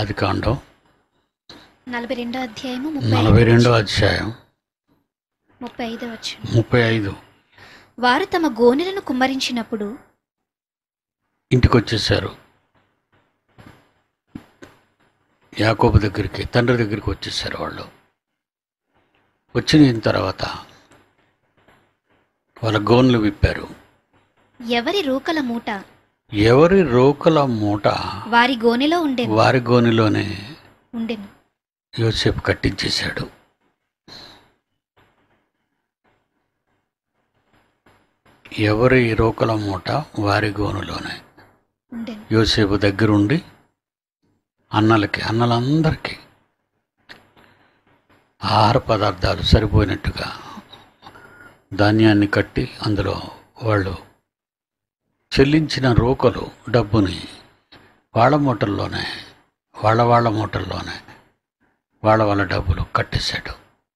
అది కాండం నలభై రెండో అధ్యాయము ముప్పై నలభై రెండో అధ్యాయం ముప్పై ఐదో వచ్చు ముప్పై ఐదు వారు తమ గోనెలను కుమ్మరించినప్పుడు ఇంటికి వచ్చేసారు యాకోబు దగ్గరికి తండ్రి దగ్గరికి వచ్చేసారు వాళ్ళు వచ్చిన తర్వాత వాళ్ళ గోన్లు విప్పారు ఎవరి రూకల మూట ఎవరి రోకల మూట వారి గోనెలో ఉండెను వారి గోనిలోనే ఉండెను యోసేపు కట్టించేశాడు ఎవరి రోకల మూట వారి గోనులోనే ఉండెను యోసేపు దగ్గరుండి అన్నలకి అన్నలందరికీ ఆహార పదార్థాలు సరిపోయినట్టుగా ధాన్యాన్ని కట్టి అందులో వాళ్ళు చెల్లించిన రోకలు డబ్బుని వాళ్ళ మూటల్లోనే వాళ్ళ వాళ్ళ మూటల్లోనే వాళ్ళ వాళ్ళ డబ్బులు కట్టేశాడు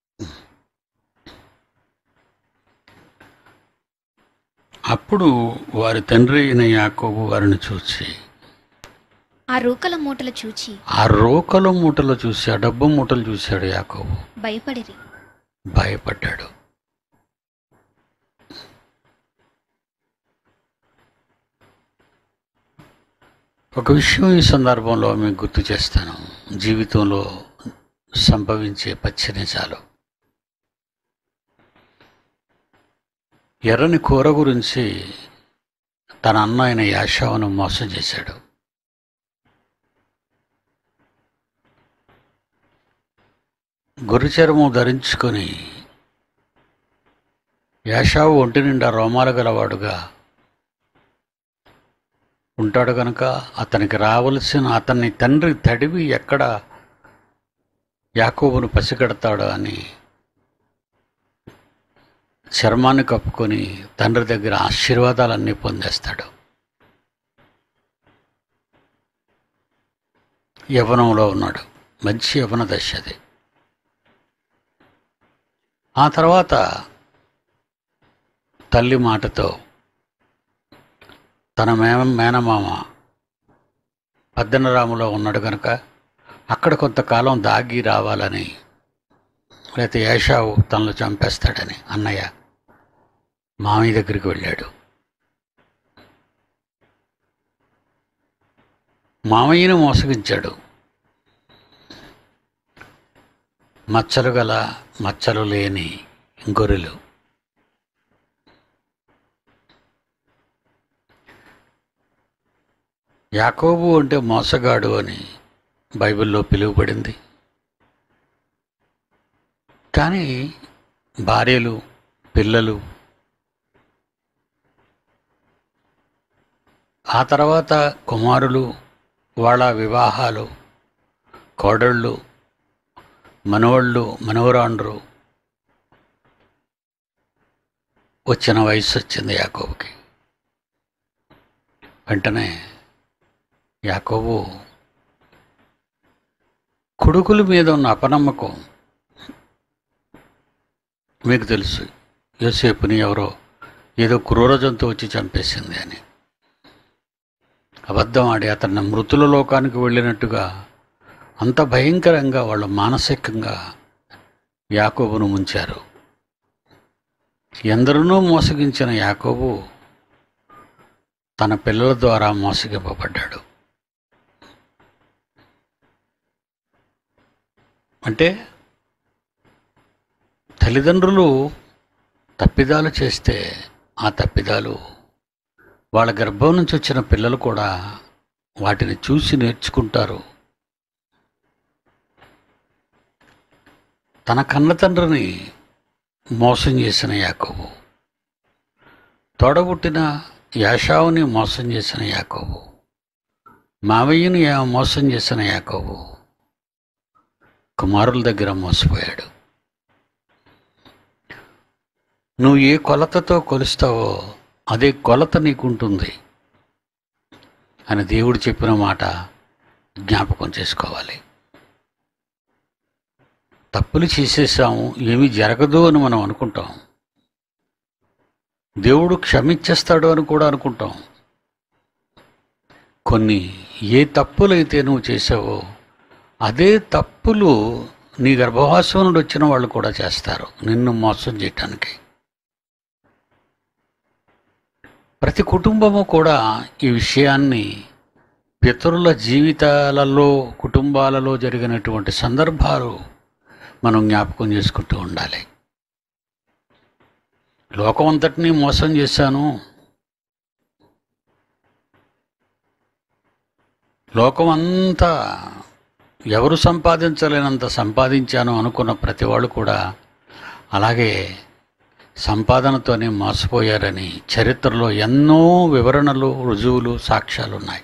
అప్పుడు వారి తండ్రి అయిన యాకోబు వారిని చూసి ఆ రూకల మూటలు చూచి ఆ రోకల మూటలు చూసి ఆ డబ్బు మూటలు చూశాడు యాకోబు భయపడిరి భయపడ్డాడు ఒక విషయం ఈ సందర్భంలో మీకు గుర్తు చేస్తాను జీవితంలో సంభవించే పచ్చి నిజాలు ఎర్రని కూర గురించి తన అన్న అయిన యాషావును మోసం చేశాడు గొర్రె చర్మం ధరించుకొని యాషావు ఒంటి నిండా రోమాలు గలవాడుగా ఉంటాడు కనుక అతనికి రావలసిన అతన్ని తండ్రి తడివి ఎక్కడ యాకోబును పసిగడతాడో అని చర్మాన్ని కప్పుకొని తండ్రి దగ్గర ఆశీర్వాదాలన్నీ పొందేస్తాడు యవనంలో ఉన్నాడు మంచి యవన దశ అది ఆ తర్వాత తల్లి మాటతో తన మే మేనమామ పద్దెనరాములో ఉన్నాడు కనుక అక్కడ కొంతకాలం దాగి రావాలని లేకపోతే ఏషావు తనలో చంపేస్తాడని అన్నయ్య మామయ్య దగ్గరికి వెళ్ళాడు మామయ్యను మోసగించాడు మచ్చలు గల మచ్చలు లేని గొర్రెలు యాకోబు అంటే మోసగాడు అని బైబిల్లో పిలువబడింది కానీ భార్యలు పిల్లలు ఆ తర్వాత కుమారులు వాళ్ళ వివాహాలు కోడళ్ళు మనవళ్ళు మనవరాండ్రు వచ్చిన వయసు వచ్చింది యాకోబుకి వెంటనే యాకోబు కొడుకుల మీద ఉన్న అపనమ్మకం మీకు తెలుసు యోసేపుని ఎవరో ఏదో క్రూర జంతువు వచ్చి చంపేసింది అని అబద్ధం ఆడి అతన్ని మృతుల లోకానికి వెళ్ళినట్టుగా అంత భయంకరంగా వాళ్ళు మానసికంగా యాకోబును ముంచారు ఎందరినో మోసగించిన యాకోబు తన పిల్లల ద్వారా మోసగింపబడ్డాడు అంటే తల్లిదండ్రులు తప్పిదాలు చేస్తే ఆ తప్పిదాలు వాళ్ళ గర్భం నుంచి వచ్చిన పిల్లలు కూడా వాటిని చూసి నేర్చుకుంటారు తన కన్న తండ్రిని మోసం చేసిన యాకోబు తోడబుట్టిన యాషావుని మోసం చేసిన యాకోబు మావయ్యని యా- మోసం చేసిన యాకోబు కుమారుల దగ్గర మోసపోయాడు నువ్వు ఏ కొలతతో కొలుస్తావో అదే కొలత నీకుంటుంది అని దేవుడు చెప్పిన మాట జ్ఞాపకం చేసుకోవాలి తప్పులు చేసేసాము ఏమీ జరగదు అని మనం అనుకుంటాం దేవుడు క్షమించేస్తాడు అని కూడా అనుకుంటాం కొన్ని ఏ తప్పులైతే నువ్వు చేసావో అదే తప్పులు నీ గర్భవాసం నుండి వచ్చిన వాళ్ళు కూడా చేస్తారు నిన్ను మోసం చేయటానికి ప్రతి కుటుంబము కూడా ఈ విషయాన్ని పితరుల జీవితాలలో కుటుంబాలలో జరిగినటువంటి సందర్భాలు మనం జ్ఞాపకం చేసుకుంటూ ఉండాలి లోకం అంతటినీ మోసం చేశాను లోకం అంతా ఎవరు సంపాదించలేనంత సంపాదించాను అనుకున్న ప్రతి వాళ్ళు కూడా అలాగే సంపాదనతోనే మోసపోయారని చరిత్రలో ఎన్నో వివరణలు రుజువులు సాక్ష్యాలు ఉన్నాయి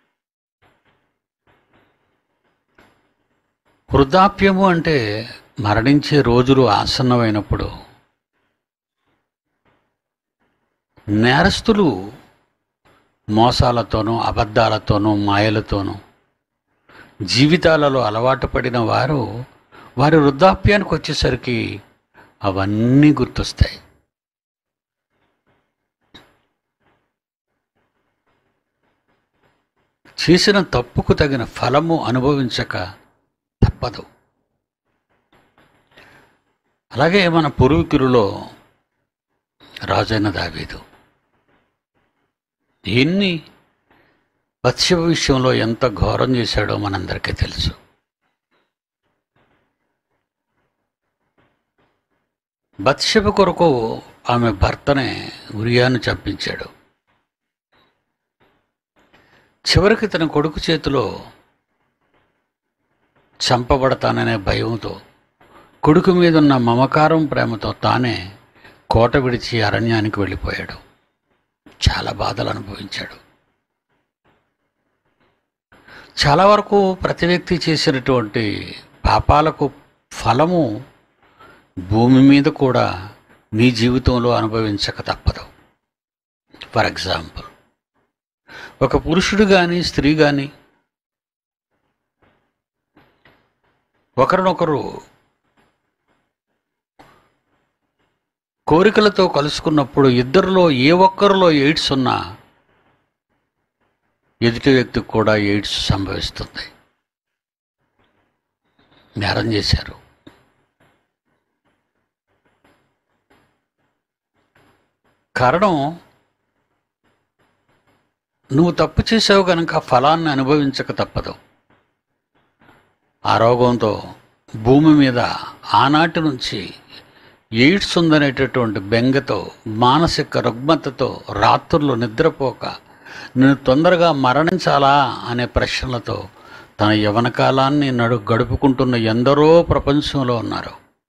వృద్ధాప్యము అంటే మరణించే రోజులు ఆసన్నమైనప్పుడు నేరస్తులు మోసాలతోనూ అబద్ధాలతోనూ మాయలతోనూ జీవితాలలో అలవాటు పడిన వారు వారి వృద్ధాప్యానికి వచ్చేసరికి అవన్నీ గుర్తొస్తాయి చేసిన తప్పుకు తగిన ఫలము అనుభవించక తప్పదు అలాగే మన పూర్వీకులలో రాజైన దావీదు ఎన్ని పశ్చిమ విషయంలో ఎంత ఘోరం చేశాడో మనందరికీ తెలుసు బత్షెబ కొరకు ఆమె భర్తనే ఉరియాను చంపించాడు చివరికి తన కొడుకు చేతిలో చంపబడతాననే భయంతో కొడుకు మీద ఉన్న మమకారం ప్రేమతో తానే కోట విడిచి అరణ్యానికి వెళ్ళిపోయాడు చాలా బాధలు అనుభవించాడు చాలా వరకు ప్రతి వ్యక్తి చేసినటువంటి పాపాలకు ఫలము భూమి మీద కూడా నీ జీవితంలో అనుభవించక తప్పదు ఫర్ ఎగ్జాంపుల్ ఒక పురుషుడు కానీ స్త్రీ కానీ ఒకరినొకరు కోరికలతో కలుసుకున్నప్పుడు ఇద్దరిలో ఏ ఒక్కరిలో ఎయిడ్స్ ఉన్నా ఎదుటి వ్యక్తికి కూడా ఎయిడ్స్ సంభవిస్తుంది నేరం చేశారు కారణం నువ్వు తప్పు చేసావు కనుక ఫలాన్ని అనుభవించక తప్పదు ఆ రోగంతో భూమి మీద ఆనాటి నుంచి ఎయిడ్స్ ఉందనేటటువంటి బెంగతో మానసిక రుగ్మతతో రాత్రులు నిద్రపోక నేను తొందరగా మరణించాలా అనే ప్రశ్నలతో తన యవన కాలాన్ని నడు గడుపుకుంటున్న ఎందరో ప్రపంచంలో ఉన్నారు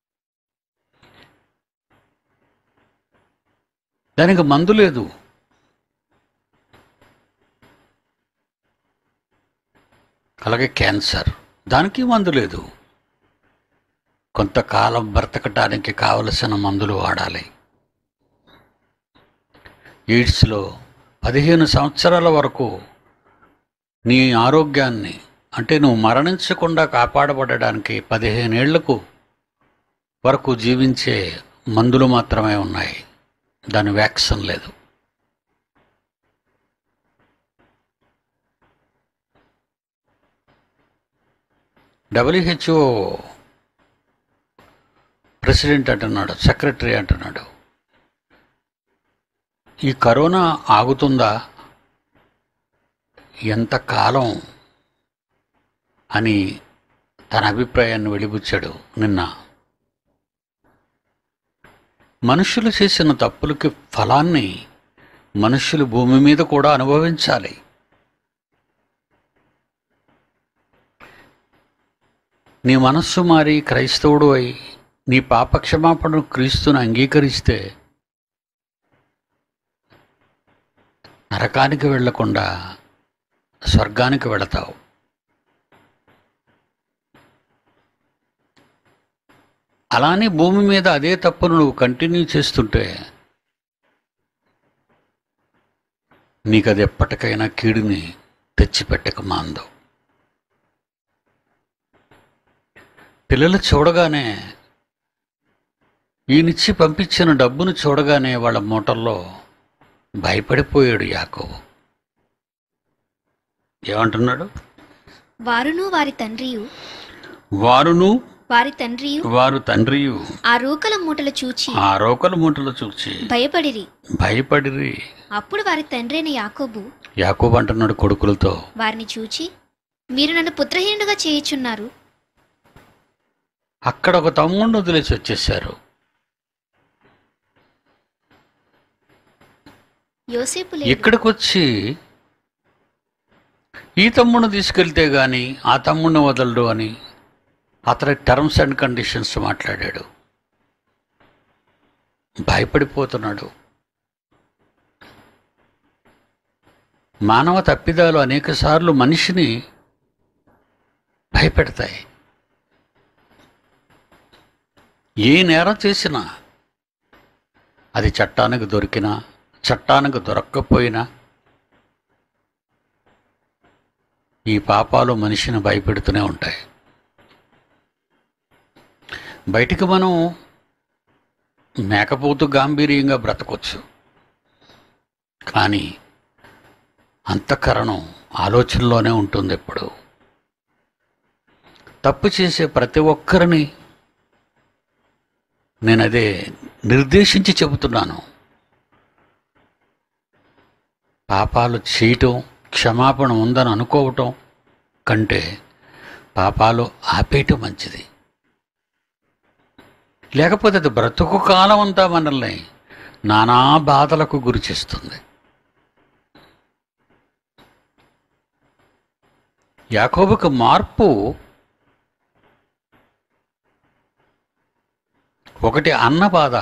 దానికి మందు లేదు అలాగే క్యాన్సర్ దానికి మందు లేదు కొంతకాలం బ్రతకటానికి కావలసిన మందులు వాడాలి ఎయిడ్స్లో పదిహేను సంవత్సరాల వరకు నీ ఆరోగ్యాన్ని అంటే నువ్వు మరణించకుండా కాపాడబడడానికి పదిహేనేళ్లకు వరకు జీవించే మందులు మాత్రమే ఉన్నాయి దాని వ్యాక్సిన్ లేదు డబ్ల్యూహెచ్ఓ ప్రెసిడెంట్ అంటున్నాడు సెక్రటరీ అంటున్నాడు ఈ కరోనా ఆగుతుందా ఎంతకాలం అని తన అభిప్రాయాన్ని వెలిబుచ్చాడు నిన్న మనుషులు చేసిన తప్పులకి ఫలాన్ని మనుషులు భూమి మీద కూడా అనుభవించాలి నీ మనస్సు మారి క్రైస్తవుడు అయి నీ పాపక్షమాపణను క్రీస్తుని అంగీకరిస్తే నరకానికి వెళ్లకుండా స్వర్గానికి వెళతావు అలానే భూమి మీద అదే తప్పును నువ్వు కంటిన్యూ చేస్తుంటే నీకు అది ఎప్పటికైనా కీడుని తెచ్చిపెట్టక మాందో పిల్లలు చూడగానే ఈయనిచ్చి పంపించిన డబ్బును చూడగానే వాళ్ళ మూటల్లో భయపడిపోయాడు యాకోబు ఏమంటున్నాడు వారును వారి తండ్రియు వారును వారి తండ్రియు వారు తండ్రియు ఆ రూకల మూటలు చూచి ఆ రోకల మూటలు చూచి భయపడిరి భయపడిరి అప్పుడు వారి తండ్రి అయిన యాకోబు యాకోబు అంటున్నాడు కొడుకులతో వారిని చూచి మీరు నన్ను పుత్రహీనుడుగా చేయుచున్నారు అక్కడ ఒక తమ్ముడిని వదిలేసి వచ్చేసారు యోసేపు లేడు ఇక్కడికి వచ్చి ఈ తమ్ముడిని తీసుకెళ్తే గాని ఆ తమ్ముడిని వదలడు అని అతని టర్మ్స్ అండ్ కండిషన్స్ మాట్లాడాడు భయపడిపోతున్నాడు మానవ తప్పిదాలు అనేక సార్లు మనిషిని భయపెడతాయి ఏ నేరం చేసినా అది చట్టానికి దొరికినా చట్టానికి దొరక్కపోయినా ఈ పాపాలు మనిషిని భయపెడుతూనే ఉంటాయి బయటికి మనం మేకపోతు గాంభీర్యంగా బ్రతకొచ్చు కానీ అంతఃకరణం ఆలోచనలోనే ఉంటుంది ఎప్పుడు తప్పు చేసే ప్రతి ఒక్కరిని నేను అదే నిర్దేశించి చెబుతున్నాను పాపాలు చేయటం క్షమాపణ ఉందని అనుకోవటం కంటే పాపాలు ఆపేయటం మంచిది లేకపోతే అది బ్రతుకు కాలం అంతా మనల్ని నానా బాధలకు గురి చేస్తుంది యాకోబుకు మార్పు ఒకటి అన్న బాధ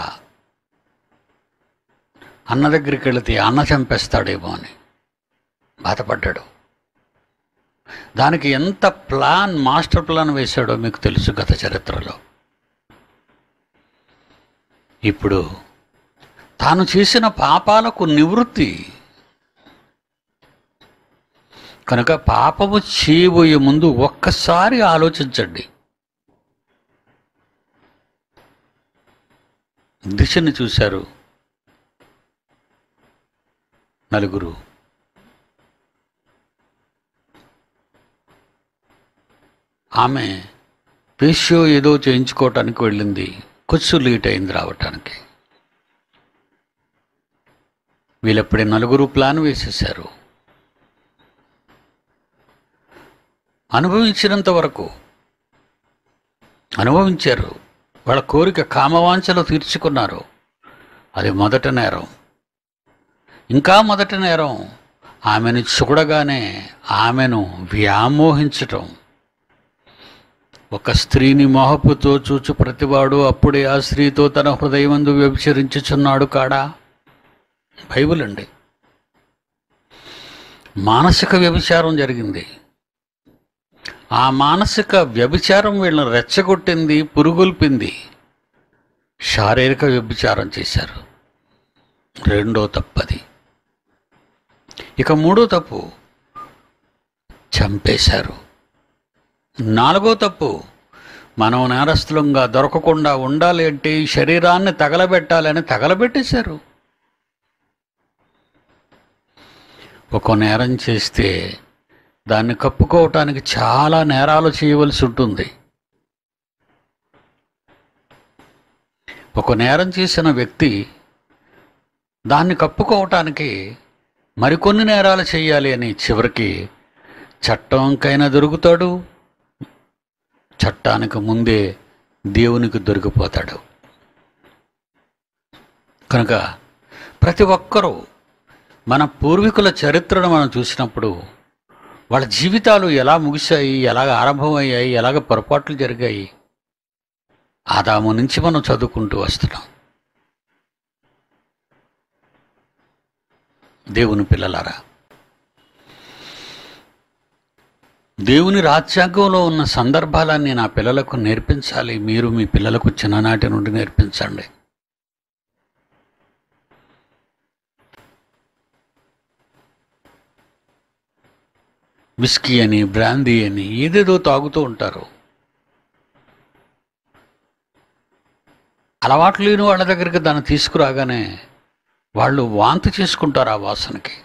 అన్న దగ్గరికి వెళితే అన్న చంపేస్తాడేమో అని బాధపడ్డాడు దానికి ఎంత ప్లాన్ మాస్టర్ ప్లాన్ వేశాడో మీకు తెలుసు గత చరిత్రలో ఇప్పుడు తాను చేసిన పాపాలకు నివృత్తి కనుక పాపము చేయబోయే ముందు ఒక్కసారి ఆలోచించండి దిశని చూశారు నలుగురు ఆమె పేష్యో ఏదో చేయించుకోవటానికి వెళ్ళింది కొంచెం లేట్ అయింది రావటానికి వీళ్ళప్పుడే నలుగురు ప్లాన్ వేసేశారు అనుభవించినంత వరకు అనుభవించారు వాళ్ళ కోరిక కామవాంఛలు తీర్చుకున్నారు అది మొదట నేరం ఇంకా మొదటి నేరం ఆమెను చూడగానే ఆమెను వ్యామోహించటం ఒక స్త్రీని మోహపుతో చూచు ప్రతివాడు అప్పుడే ఆ స్త్రీతో తన హృదయమందు వ్యభిచరించుచున్నాడు కాడా బైబిల్ అండి మానసిక వ్యభిచారం జరిగింది ఆ మానసిక వ్యభిచారం వీళ్ళని రెచ్చగొట్టింది పురుగొల్పింది శారీరక వ్యభిచారం చేశారు రెండో తప్పది ఇక మూడో తప్పు చంపేశారు నాలుగో తప్పు మనం నేరస్తులంగా దొరకకుండా ఉండాలి అంటే ఈ శరీరాన్ని తగలబెట్టాలని తగలబెట్టేశారు ఒక నేరం చేస్తే దాన్ని కప్పుకోవటానికి చాలా నేరాలు చేయవలసి ఉంటుంది ఒక నేరం చేసిన వ్యక్తి దాన్ని కప్పుకోవటానికి మరికొన్ని నేరాలు చేయాలి అని చివరికి చట్టంకైనా దొరుకుతాడు చట్టానికి ముందే దేవునికి దొరికిపోతాడు కనుక ప్రతి ఒక్కరూ మన పూర్వీకుల చరిత్రను మనం చూసినప్పుడు వాళ్ళ జీవితాలు ఎలా ముగిశాయి ఎలాగ ఆరంభమయ్యాయి ఎలాగ పొరపాట్లు జరిగాయి ఆదాము నుంచి మనం చదువుకుంటూ వస్తున్నాం దేవుని పిల్లలారా దేవుని రాజ్యాంగంలో ఉన్న సందర్భాలన్నీ నా పిల్లలకు నేర్పించాలి మీరు మీ పిల్లలకు చిన్ననాటి నుండి నేర్పించండి విస్కీ అని బ్రాందీ అని ఏదేదో తాగుతూ ఉంటారు అలవాటు లేని వాళ్ళ దగ్గరికి దాన్ని తీసుకురాగానే వాళ్ళు వాంతి చేసుకుంటారు ఆ వాసనకి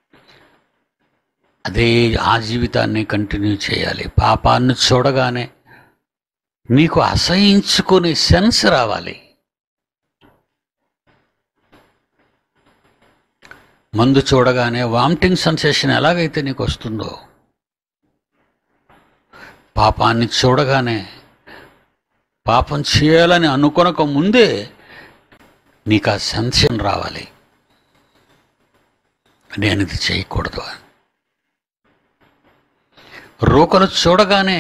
అదే ఆ జీవితాన్ని కంటిన్యూ చేయాలి పాపాన్ని చూడగానే నీకు అసహించుకునే సెన్స్ రావాలి మందు చూడగానే వామిటింగ్ సెన్సేషన్ ఎలాగైతే నీకు వస్తుందో పాపాన్ని చూడగానే పాపం చేయాలని అనుకొనక ముందే నీకు ఆ సెన్షన్ రావాలి నేను ఇది చేయకూడదు అని రోకలు చూడగానే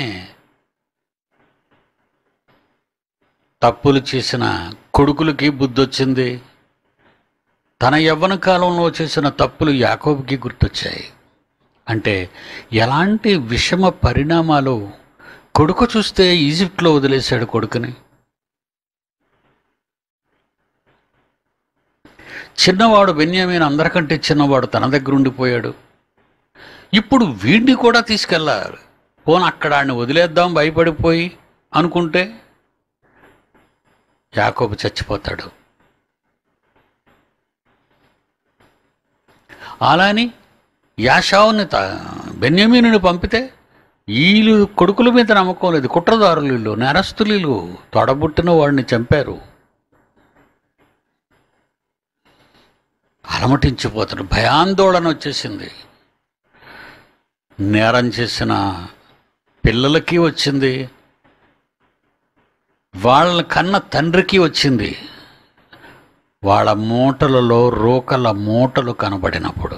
తప్పులు చేసిన కొడుకులకి బుద్ధి వచ్చింది తన యవ్వన కాలంలో చేసిన తప్పులు యాకోబుకి గుర్తొచ్చాయి అంటే ఎలాంటి విషమ పరిణామాలు కొడుకు చూస్తే ఈజిప్ట్లో వదిలేశాడు కొడుకుని చిన్నవాడు బెన్యామీన్ అందరికంటే చిన్నవాడు తన దగ్గర ఉండిపోయాడు ఇప్పుడు వీడిని కూడా తీసుకెళ్ళాలి పోను అక్కడ ఆడిని వదిలేద్దాం భయపడిపోయి అనుకుంటే యాకోబు చచ్చిపోతాడు అలాని యాషావుని త బెన్యమీనుని పంపితే వీళ్ళు కొడుకుల మీద నమ్మకం లేదు కుట్రదారులు వీళ్ళు నేరస్తులు వీళ్ళు తొడబుట్టిన వాడిని చంపారు అలమటించిపోతాడు భయాందోళన వచ్చేసింది నేరం చేసిన పిల్లలకి వచ్చింది వాళ్ళ కన్న తండ్రికి వచ్చింది వాళ్ళ మూటలలో రోకల మూటలు కనబడినప్పుడు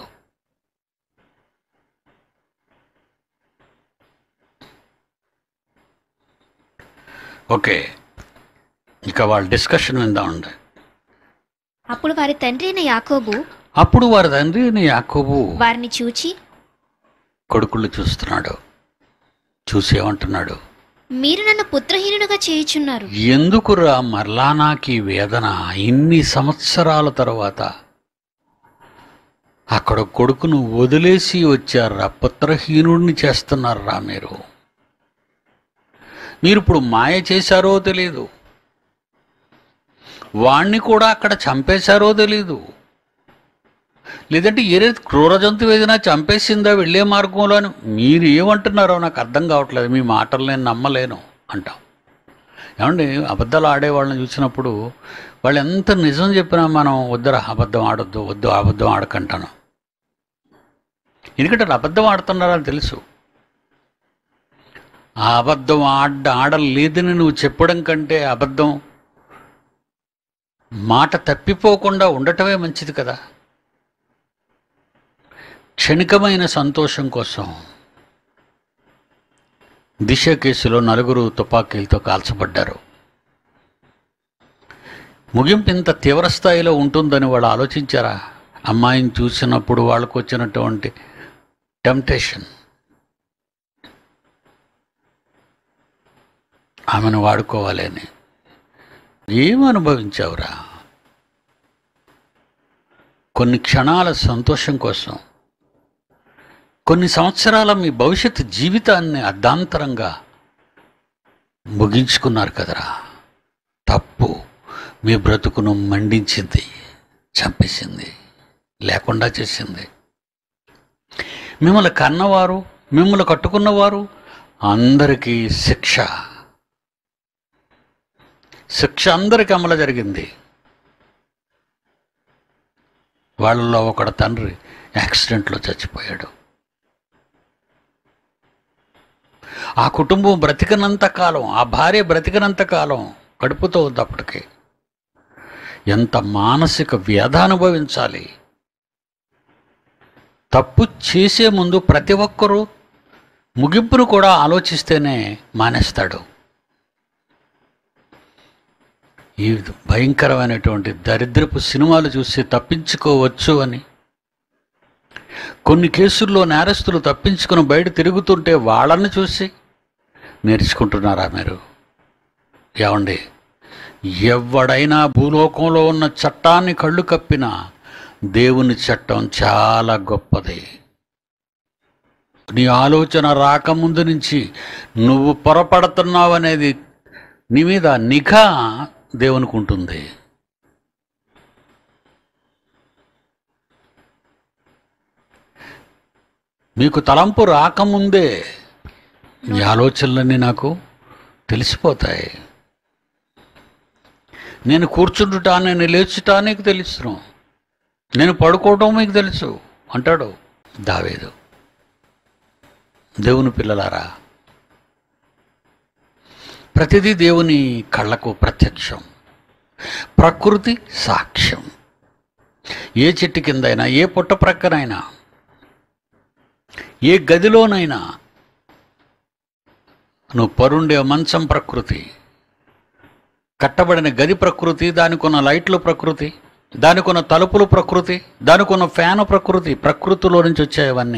ఓకే ఇక వాళ్ళ డిస్కషన్ విందామండి అప్పుడు వారి తండ్రి అయిన యాకోబు అప్పుడు వారి తండ్రి అయిన యాకోబు వారిని చూచి కొడుకులు చూస్తున్నాడు చూసి ఏమంటున్నాడు మీరు నన్ను పుత్రహీనుడుగా చేయుచున్నారు ఎందుకురా మరలా నాకు ఈ వేదన ఇన్ని సంవత్సరాల తర్వాత అక్కడ కొడుకును వదిలేసి వచ్చారా పుత్రహీనుడిని చేస్తున్నారా మీరు మీరు ఇప్పుడు మాయ చేశారో తెలియదు వాణ్ణి కూడా అక్కడ చంపేశారో తెలీదు లేదంటే ఏరే క్రూర జంతువు ఏదైనా చంపేసిందా వెళ్ళే మార్గంలో అని మీరు ఏమంటున్నారో నాకు అర్థం కావట్లేదు మీ మాటలు నేను నమ్మలేను అంటాం ఏమండి అబద్ధాలు ఆడేవాళ్ళని చూసినప్పుడు వాళ్ళు ఎంత నిజం చెప్పినా మనం వద్దురా అబద్ధం ఆడొద్దు వద్దు అబద్ధం ఆడకంటాను ఎందుకంటే వాళ్ళు అబద్ధం ఆడుతున్నారని తెలుసు ఆ అబద్ధం ఆడ ఆడలేదని నువ్వు చెప్పడం కంటే అబద్ధం మాట తప్పిపోకుండా ఉండటమే మంచిది కదా క్షణికమైన సంతోషం కోసం దిశ కేసులో నలుగురు తుపాకీలతో కాల్చబడ్డారు ముగింపు ఇంత తీవ్ర స్థాయిలో ఉంటుందని వాళ్ళు ఆలోచించారా అమ్మాయిని చూసినప్పుడు వాళ్ళకు వచ్చినటువంటి టెంప్టేషన్ ఆమెను వాడుకోవాలి అని ఏం అనుభవించావురా కొన్ని క్షణాల సంతోషం కోసం కొన్ని సంవత్సరాల మీ భవిష్యత్ జీవితాన్ని అర్ధాంతరంగా ముగించుకున్నారు కదరా తప్పు మీ బ్రతుకును మండించింది చంపేసింది లేకుండా చేసింది మిమ్మల్ని కన్నవారు మిమ్మల్ని కట్టుకున్నవారు అందరికీ శిక్ష శిక్ష అందరికి అమలు జరిగింది వాళ్ళలో ఒకడు తండ్రి యాక్సిడెంట్లో చచ్చిపోయాడు ఆ కుటుంబం బ్రతికినంత కాలం ఆ భార్య బ్రతికినంత కాలం గడుపుతూ ఉంది అప్పటికి ఎంత మానసిక వ్యధ అనుభవించాలి తప్పు చేసే ముందు ప్రతి ఒక్కరూ ముగింపును కూడా ఆలోచిస్తేనే మానేస్తాడు ఈ భయంకరమైనటువంటి దరిద్రపు సినిమాలు చూసి తప్పించుకోవచ్చు అని కొన్ని కేసుల్లో నేరస్తులు తప్పించుకుని బయట తిరుగుతుంటే వాళ్ళని చూసి నేర్చుకుంటున్నారా మీరు ఏమండి ఎవడైనా భూలోకంలో ఉన్న చట్టాన్ని కళ్ళు కప్పినా దేవుని చట్టం చాలా గొప్పది నీ ఆలోచన రాకముందు నుంచి నువ్వు పొరపడుతున్నావు అనేది నీ మీద నిఘా దేవునికి ఉంటుంది మీకు తలంపు రాకముందే మీ ఆలోచనలన్నీ నాకు తెలిసిపోతాయి నేను కూర్చుంటుటా నేను లేచుటా నీకు తెలుసును నేను పడుకోవటం మీకు తెలుసు అంటాడు దావేదు దేవుని పిల్లలారా ప్రతిదీ దేవుని కళ్ళకు ప్రత్యక్షం ప్రకృతి సాక్ష్యం ఏ చెట్టు కిందైనా ఏ పుట్ట ప్రక్కనైనా ఏ గదిలోనైనా నువ్వు పరుండే మంచం ప్రకృతి కట్టబడిన గది ప్రకృతి దానికున్న లైట్లు ప్రకృతి దానికున్న తలుపులు ప్రకృతి దానికున్న ఫ్యాను ప్రకృతి ప్రకృతిలో నుంచి వచ్చాయవన్నీ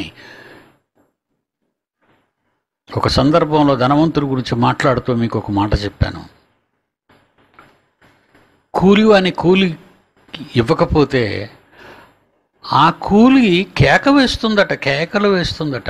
ఒక సందర్భంలో ధనవంతుడి గురించి మాట్లాడుతూ మీకు ఒక మాట చెప్పాను కూలి అని కూలి ఇవ్వకపోతే ఆ కూలి కేక వేస్తుందట కేకలు వేస్తుందట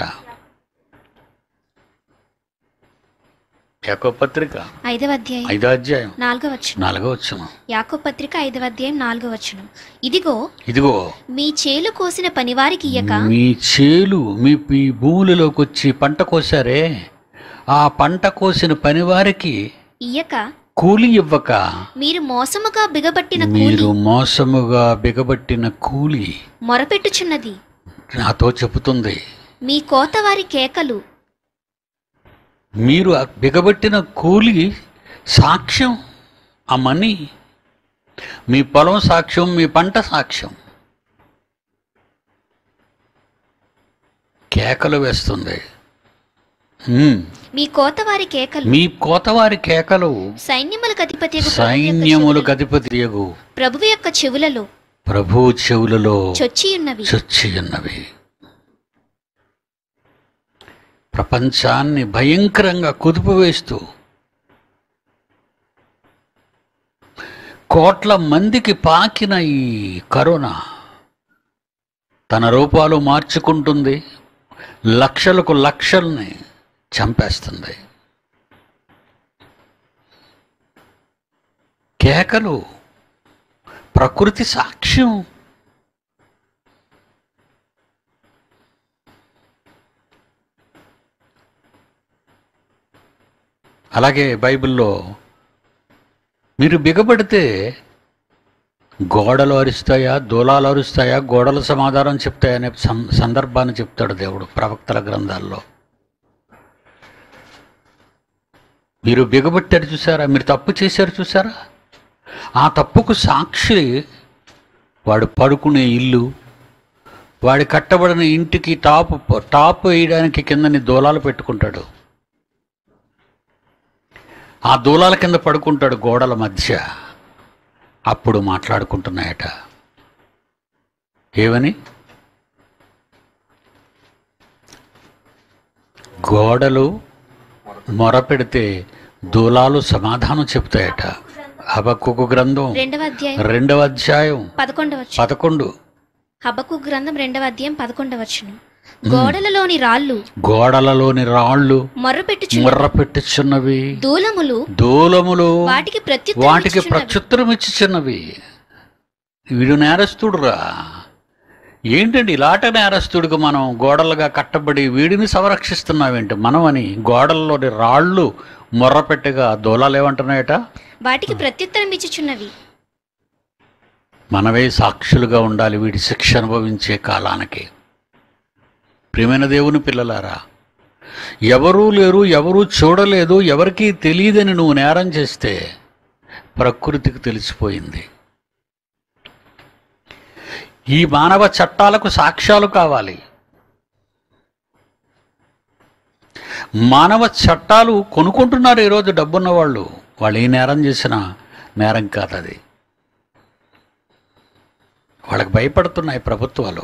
యాకో పత్రిక ఐదవ అధ్యాయం ఐదో అధ్యాయం నాలుగవ వచనం నాలుగో వచ్చును యాకో పత్రిక ఐదవ అధ్యాయం నాలుగవ వచనం ఇదిగో ఇదిగో మీ చేలు కోసిన పనివారికి ఇయ్యక మీ చేలు మీ మీ భూములలోకి వచ్చి పంట కోసారే ఆ పంట కోసిన పనివారికి ఇయ్యక కూలి ఇవ్వక మీరు మోసముగా బిగబట్టిన కూలి మీరు మోసముగా బిగబట్టిన కూలి మొరపెట్టుచున్నది నాతో చెబుతుంది మీ కోతవారి కేకలు మీరు ఆ బిగబట్టిన కూలి సాక్ష్యం ఆ మనీ మీ పొలం సాక్ష్యం మీ పంట సాక్ష్యం కేకలు వేస్తుంది ఉమ్, మీ కోతవారి కేకలు మీ కోతవారి కేకలు సైన్యములకు అధిపతి సైన్యములకు అధిపతి ప్రభువు యొక్క చెవులలో ప్రభు చెవులలో చొచ్చి ఉన్నవి చొచ్చి ఉన్నవి ప్రపంచాన్ని భయంకరంగా కుదిపివేస్తూ కోట్ల మందికి పాకిన ఈ కరోనా తన రూపాలు మార్చుకుంటుంది లక్షలకు లక్షల్ని చంపేస్తుంది కేకలు ప్రకృతి సాక్ష్యం అలాగే బైబిల్లో మీరు బిగబడితే గోడలు అరుస్తాయా దూలాలు అరుస్తాయా గోడలు సమాధానం చెప్తాయనే సం సందర్భాన్ని చెప్తాడు దేవుడు ప్రవక్తల గ్రంథాల్లో మీరు బిగబట్టారు చూసారా మీరు తప్పు చేశారు చూసారా ఆ తప్పుకు సాక్షి వాడు పడుకునే ఇల్లు వాడి కట్టబడిన ఇంటికి టాప్ టాప్ వేయడానికి కిందని దూలాలు పెట్టుకుంటాడు ఆ దూలాల కింద పడుకుంటాడు గోడల మధ్య అప్పుడు మాట్లాడుకుంటున్నాయట ఏమని గోడలు మొరపెడితే దూలాలు సమాధానం చెప్తాయట హబక్కుకు గ్రంథం రెండవ అధ్యాయం రెండవ అధ్యాయం పదకొండవ వచనం పదకొండు హబకు గ్రంథం రెండవ అధ్యాయం పదకొండవ వచనం గోడలలోని రాళ్ళు గోడలలోని రాళ్ళు మొర్రపెట్టుచు ముర్ర పెట్టుచున్నవి దూలములు దూలములు వాటికి ప్రత్యుత్తరం వాటికి ఇచ్చుచున్నవి. ప్రత్యుత్తరం ఇచ్చిచున్నవి వీడు నేరస్తుడురా ఏంటండి ఇలాట నేరస్తుడికి మనం గోడలుగా కట్టబడి వీడిని సంరక్షిస్తున్నావేంటి మనం అని గోడల్లోని రాళ్ళు మొర్రపెట్టగా దూలాలు ఏమంటున్నాయట వాటికి ప్రత్యుత్తరం ఇచ్చుచున్నవి మనమే సాక్షులుగా ఉండాలి వీడి శిక్ష అనుభవించే కాలానికి ప్రియమైన దేవుని పిల్లలారా ఎవరూ లేరు ఎవరూ చూడలేదు ఎవరికీ తెలియదని నువ్వు నేరం చేస్తే ప్రకృతికి తెలిసిపోయింది ఈ మానవ చట్టాలకు సాక్ష్యాలు కావాలి మానవ చట్టాలు కొనుక్కుంటున్నారు ఈరోజు డబ్బున్న వాళ్ళు వాళ్ళు ఏ నేరం చేసినా నేరం కాదు అది వాళ్ళకి భయపడుతున్నాయి ప్రభుత్వాలు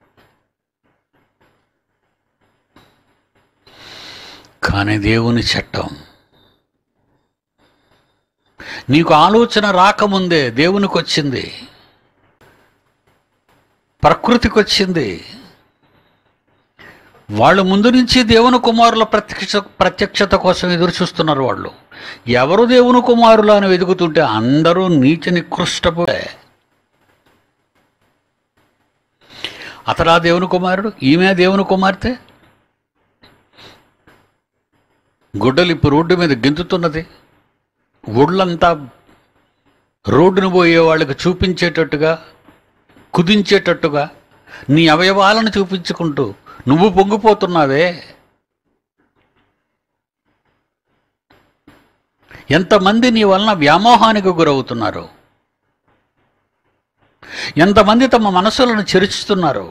కానీ దేవుని చట్టం నీకు ఆలోచన రాకముందే దేవునికి వచ్చింది ప్రకృతికి వచ్చింది వాళ్ళు ముందు నుంచి దేవుని కుమారుల ప్రత్యక్ష ప్రత్యక్షత కోసం ఎదురు చూస్తున్నారు వాళ్ళు ఎవరు దేవుని కుమారులు అని వెతుకుతుంటే అందరూ నీచ నికృష్టపు అతడా దేవుని కుమారుడు ఈమె దేవుని కుమార్తె గుడ్డలిప్పు రోడ్డు మీద గెంతుతున్నది ఒళ్ళంతా రోడ్డును పోయే వాళ్ళకి చూపించేటట్టుగా కుదించేటట్టుగా నీ అవయవాలను చూపించుకుంటూ నువ్వు పొంగిపోతున్నావే ఎంతమంది నీ వలన వ్యామోహానికి గురవుతున్నారు ఎంతమంది తమ మనసులను చెరుచుతున్నారు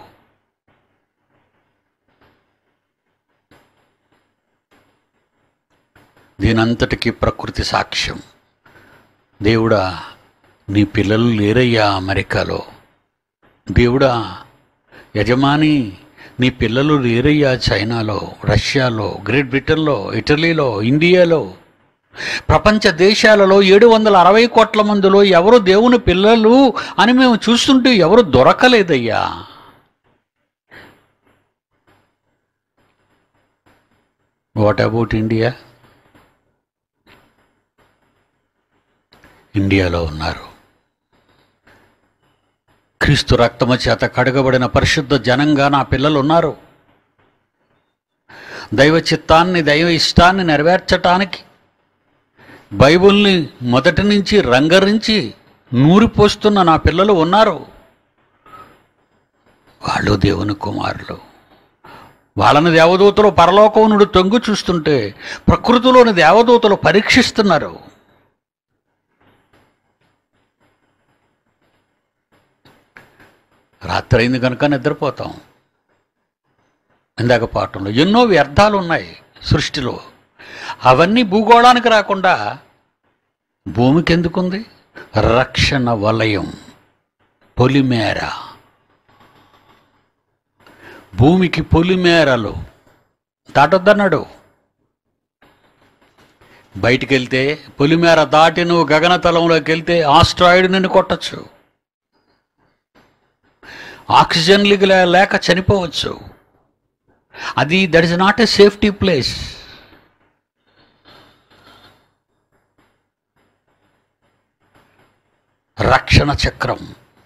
దీనంతటికీ ప్రకృతి సాక్ష్యం దేవుడా నీ పిల్లలు లేరయ్యా అమెరికాలో దేవుడా యజమాని నీ పిల్లలు లేరయ్యా చైనాలో రష్యాలో గ్రేట్ బ్రిటన్లో ఇటలీలో ఇండియాలో ప్రపంచ దేశాలలో ఏడు వందల అరవై కోట్ల మందిలో ఎవరు దేవుని పిల్లలు అని మేము చూస్తుంటే ఎవరు దొరకలేదయ్యా వాట్ అబౌట్ ఇండియా ఇండియాలో ఉన్నారు క్రీస్తు రక్తము చేత కడగబడిన పరిశుద్ధ జనంగా నా పిల్లలు ఉన్నారు దైవ చిత్తాన్ని దైవ ఇష్టాన్ని నెరవేర్చటానికి బైబిల్ని మొదటి నుంచి రంగరించి నూరిపోస్తున్న నా పిల్లలు ఉన్నారు వాళ్ళు దేవుని కుమారులు వాళ్ళని దేవదూతలు పరలోకం నుండి తొంగు చూస్తుంటే ప్రకృతిలోని దేవదూతలు పరీక్షిస్తున్నారు రాత్రి అయింది కనుక నిద్రపోతాం ఇందాక పాఠంలో ఎన్నో వ్యర్థాలు ఉన్నాయి సృష్టిలో అవన్నీ భూగోళానికి రాకుండా భూమికి ఎందుకుంది రక్షణ వలయం పొలిమేర భూమికి పొలిమేరలు దాటొద్దన్నాడు బయటికి వెళ్తే పొలిమేర దాటి నువ్వు గగనతలంలోకి వెళ్తే ఆస్ట్రాయిడ్ నిన్ను కొట్టచ్చు ఆక్సిజన్ లే- లేక చనిపోవచ్చు అది that is not a safety place రక్షణ చక్రం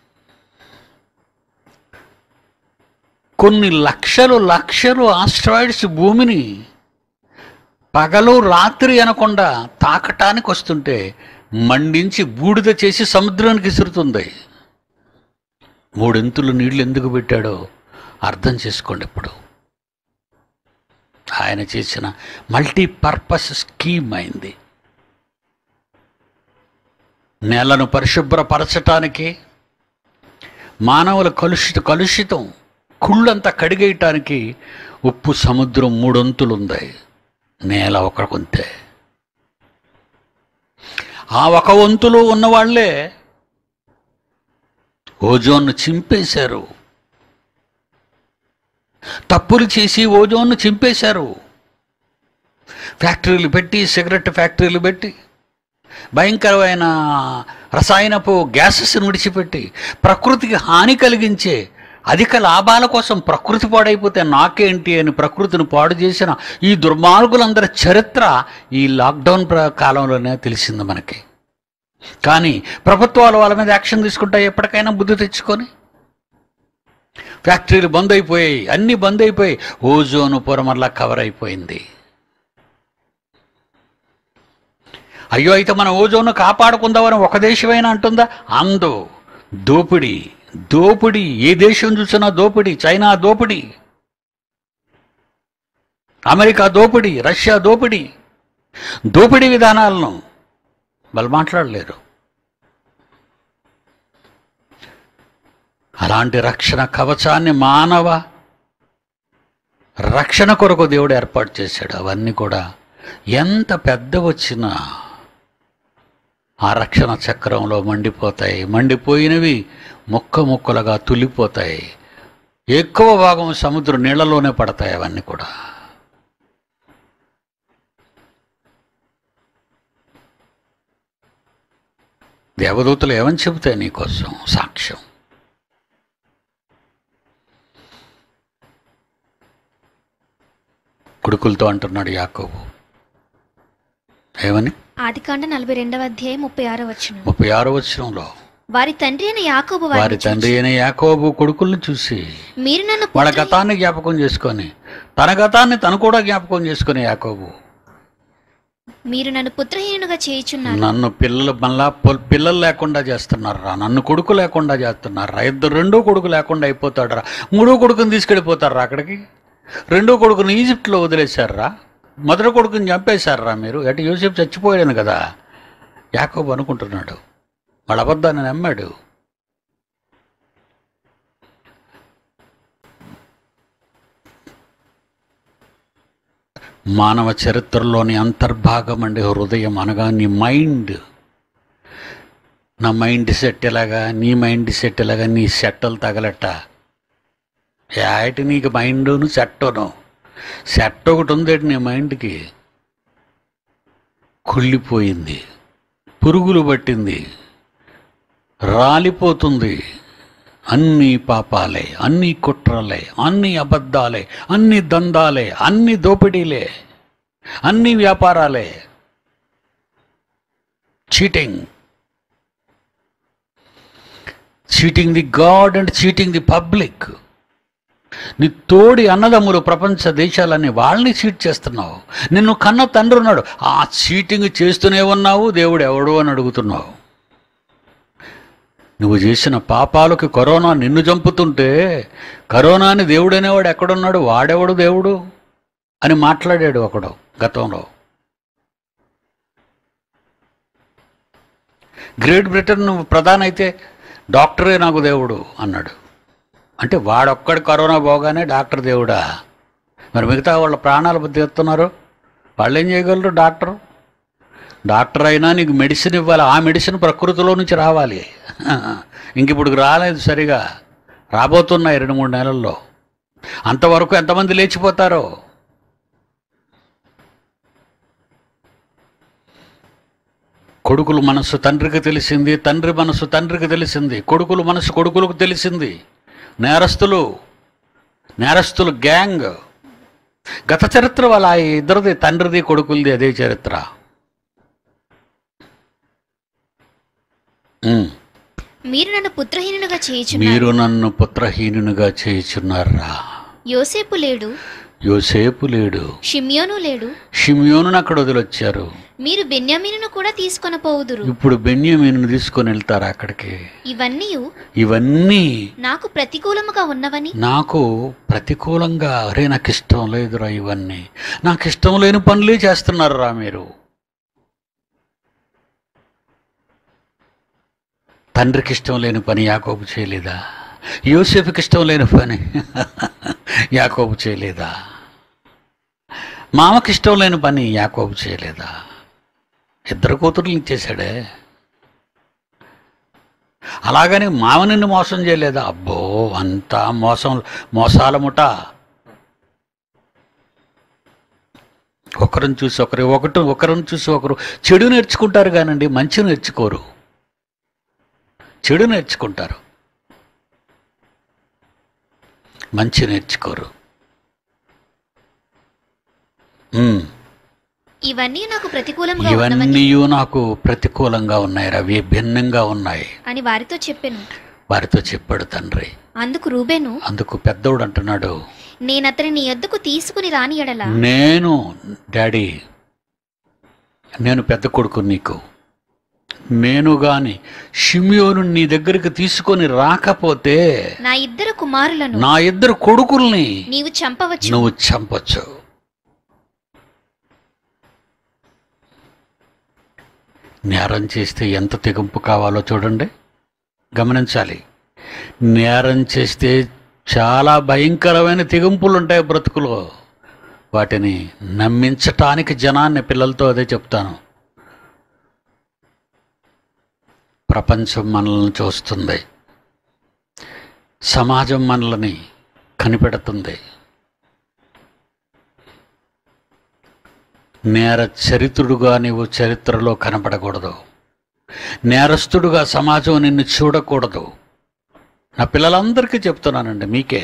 కొన్ని లక్షలు లక్షలు ఆస్ట్రాయిడ్స్ భూమిని పగలు రాత్రి అనకుండా తాకటానికి వస్తుంటే మండించి బూడిద చేసి సముద్రానికి విసురుతుంది మూడెంతులు నీళ్లు ఎందుకు పెట్టాడో అర్థం చేసుకోండి ఇప్పుడు ఆయన చేసిన మల్టీపర్పస్ స్కీమ్ అయింది నేలను పరిశుభ్రపరచటానికి మానవుల కలుషిత కలుషితం కుళ్ళంతా కడిగేయటానికి ఉప్పు సముద్రం మూడొంతులు ఉంది నేల ఒక కొంతే ఆ ఒక వంతులో ఉన్నవాళ్లే ఓజోన్ను చింపేశారు తప్పులు చేసి ఓజోన్ను చింపేశారు ఫ్యాక్టరీలు పెట్టి సిగరెట్ ఫ్యాక్టరీలు పెట్టి భయంకరమైన రసాయనపు గ్యాసెస్ను విడిచిపెట్టి ప్రకృతికి హాని కలిగించే అధిక లాభాల కోసం ప్రకృతి పాడైపోతే నాకేంటి అని ప్రకృతిని పాడు చేసిన ఈ దుర్మార్గులందరి చరిత్ర ఈ లాక్డౌన్ ప్ర- కాలంలోనే తెలిసింది మనకి కానీ ప్రభుత్వాలు వాళ్ళ మీద యాక్షన్ తీసుకుంటాయి ఎప్పటికైనా బుద్ధి తెచ్చుకొని ఫ్యాక్టరీలు బంద్ అయిపోయాయి అన్నీ బంద్ అయిపోయాయి ఓజోను పొర మరలా కవర్ అయిపోయింది అయ్యో అయితే మన ఓజోను కాపాడుకుందామని ఒక దేశమైనా అంటుందా అందు దోపిడి దోపిడి ఏ దేశం చూసినా దోపిడి చైనా దోపిడి అమెరికా దోపిడి రష్యా దోపిడి దోపిడీ విధానాలను వాళ్ళు మాట్లాడలేరు అలాంటి రక్షణ కవచాన్ని మానవ రక్షణ కొరకు దేవుడు ఏర్పాటు చేశాడు అవన్నీ కూడా ఎంత పెద్ద వచ్చినా ఆ రక్షణ చక్రంలో మండిపోతాయి మండిపోయినవి ముక్క ముక్కలుగా తులిపోతాయి ఎక్కువ భాగం సముద్ర నీళ్ళలోనే పడతాయి అవన్నీ కూడా దేవదూతలు ఏమని చెబుతాయి నీకోసం సాక్ష్యం కొడుకులతో అంటున్నాడు యాకోబు ఏమని ఆదికాండ నలభై రెండవ అధ్యాయం ముప్పై ఆరో వచ్చిన ముప్పై ఆరో వచనంలో వారి తండ్రి అయిన యాకోబు వారి వారిని తండ్రి చూచి, అయిన యాకోబు కొడుకుల్ని చూసి మీరు నన్ను వాళ్ళ పుత్రుని- గతాన్ని జ్ఞాపకం చేసుకొని తన గతాన్ని తను కూడా జ్ఞాపకం చేసుకుని యాకోబు మీరు నన్ను పుత్రహీనుగా చేయుచున్నారు నన్ను పిల్లలు మళ్ళా పొల్- పిల్లలు లేకుండా చేస్తున్నారా నన్ను కొడుకు లేకుండా చేస్తున్నారా ఇద్దరు రెండో కొడుకు లేకుండా అయిపోతాడరా మూడో కొడుకుని తీసుకెళ్ళిపోతారా అక్కడికి రెండో కొడుకుని ఈజిప్ట్లో వదిలేశారా మొదటి కొడుకుని చంపేశారా మీరు అటు యూసెఫ్ చచ్చిపోయాను కదా యాకోబు అనుకుంటున్నాడు వాళ్ళ అబద్ధాన్ని నమ్మాడు మానవ చరిత్రలోని అంతర్భాగం అండి హృదయం అనగా నీ మైండ్ నా మైండ్ సెట్ ఎలాగా నీ మైండ్ సెట్ ఎలాగా నీ సెట్టలు తగలట యాటి నీకు మైండును సెట్టును సెట్ ఒకటి ఉందేటి నీ మైండ్కి కుళ్ళిపోయింది పురుగులు పట్టింది రాలిపోతుంది అన్ని పాపాలే అన్ని కుట్రలే అన్ని అబద్ధాలే అన్ని దందాలే అన్ని దోపిడీలే అన్ని వ్యాపారాలే cheating cheating the god and cheating the public నీ తోడి అన్నదమ్ములు ప్రపంచ దేశాలన్నీ వాళ్ళని చీట్ చేస్తున్నావు నిన్ను కన్న తండ్రి ఉన్నాడు ఆ చీటింగ్ చేస్తూనే ఉన్నావు దేవుడు ఎవడు అని అడుగుతున్నావు నువ్వు చేసిన పాపాలకు కరోనా నిన్ను చంపుతుంటే కరోనాని దేవుడు అనేవాడు ఎక్కడున్నాడు వాడెవడు దేవుడు అని మాట్లాడాడు ఒకడు గతంలో గ్రేట్ బ్రిటన్ ప్రధాన అయితే డాక్టరే నాకు దేవుడు అన్నాడు అంటే వాడొక్కడు కరోనా పోగానే డాక్టర్ దేవుడా మరి మిగతా వాళ్ళ ప్రాణాలు తీస్తున్నారు వాళ్ళు ఏం చేయగలరు డాక్టర్ డాక్టర్ అయినా నీకు మెడిసిన్ ఇవ్వాలి ఆ మెడిసిన్ ప్రకృతిలో నుంచి రావాలి ఇంక ఇప్పుడు రాలేదు సరిగా రాబోతున్నాయి రెండు మూడు నెలల్లో అంతవరకు ఎంతమంది లేచిపోతారో కొడుకుల మనసు తండ్రికి తెలిసింది తండ్రి మనసు తండ్రికి తెలిసింది కొడుకుల మనసు కొడుకులకు తెలిసింది నేరస్తులు నేరస్తులు గ్యాంగ్ గత చరిత్ర వాళ్ళ ఆ ఇద్దరిది తండ్రిది కొడుకులది అదే చరిత్ర ఉమ్. మీరు నన్ను పుత్రహీనుగా చేయుచున్నారు మీరు నన్ను పుత్రహీనునిగా చేయుచున్నారా యోసేపు లేడు యోసేపు లేడు షిమ్యోను లేడు షిమ్యోనును అక్కడ వదిలొచ్చారు మీరు బెన్యామీనును కూడా తీసుకొని పోవుదురు ఇప్పుడు బెన్యమీను తీసుకొని వెళ్తారు అక్కడికి ఇవన్నీ ఇవన్నీ నాకు ప్రతికూలముగా ఉన్నవని నాకు ప్రతికూలంగా అరే నాకు ఇష్టం లేదురా ఇవన్నీ నాకు ఇష్టం లేని పనులే చేస్తున్నారు రా మీరు తండ్రికి ఇష్టం లేని పని యాకోబు చేయలేదా యోసేపుకి ఇష్టం లేని పని యాకోబు చేయలేదా మామకి ఇష్టం లేని పని యాకోబు చేయలేదా ఇద్దరు కూతుర్లు ఇచ్చేశాడే అలాగని మామ నిన్ను మోసం చేయలేదా అబ్బో అంతా మోసం మోసాల ముఠ ఒకరిని చూసి ఒకరు ఒకటి ఒకరిని చూసి ఒకరు చెడు నేర్చుకుంటారు కానండి మంచి నేర్చుకోరు చెడు నేర్చుకుంటారు మంచి నేర్చుకోరు ఉమ్. ఇవన్నీ నాకు ప్రతికూలముగా ఉన్నవని ఇవన్నీ నాకు ప్రతికూలంగా ఉన్నాయి రవి భిన్నంగా ఉన్నాయి అని వారితో చెప్పాను వారితో చెప్పాడు తండ్రి అందుకు రూబేను అందుకు పెద్దోడు అంటున్నాడు నేను అతని ఎద్దుకు తీసుకుని రాని ఎడల నేను డాడీ నేను పెద్ద కొడుకు నీకు నేను గాని షిమియోను నీ దగ్గరికి తీసుకొని రాకపోతే నా ఇద్దరు కుమారులను నా ఇద్దరు కొడుకుల్ని నీవు చంపవచ్చు నువ్వు చంపొచ్చు నేరం చేస్తే ఎంత తెగింపు కావాలో చూడండి గమనించాలి నేరం చేస్తే చాలా భయంకరమైన తెగింపులు ఉంటాయి బ్రతుకులో వాటిని నమ్మించటానికి జనాన్ని పిల్లలతో అదే చెప్తాను ప్రపంచం మనల్ని చూస్తుంది సమాజం మనల్ని కనిపెడుతుంది నేర చరిత్రుడుగా నీవు చరిత్రలో కనపడకూడదు నేరస్తుడుగా సమాజం నిన్ను చూడకూడదు నా పిల్లలందరికీ చెప్తున్నానండి మీకే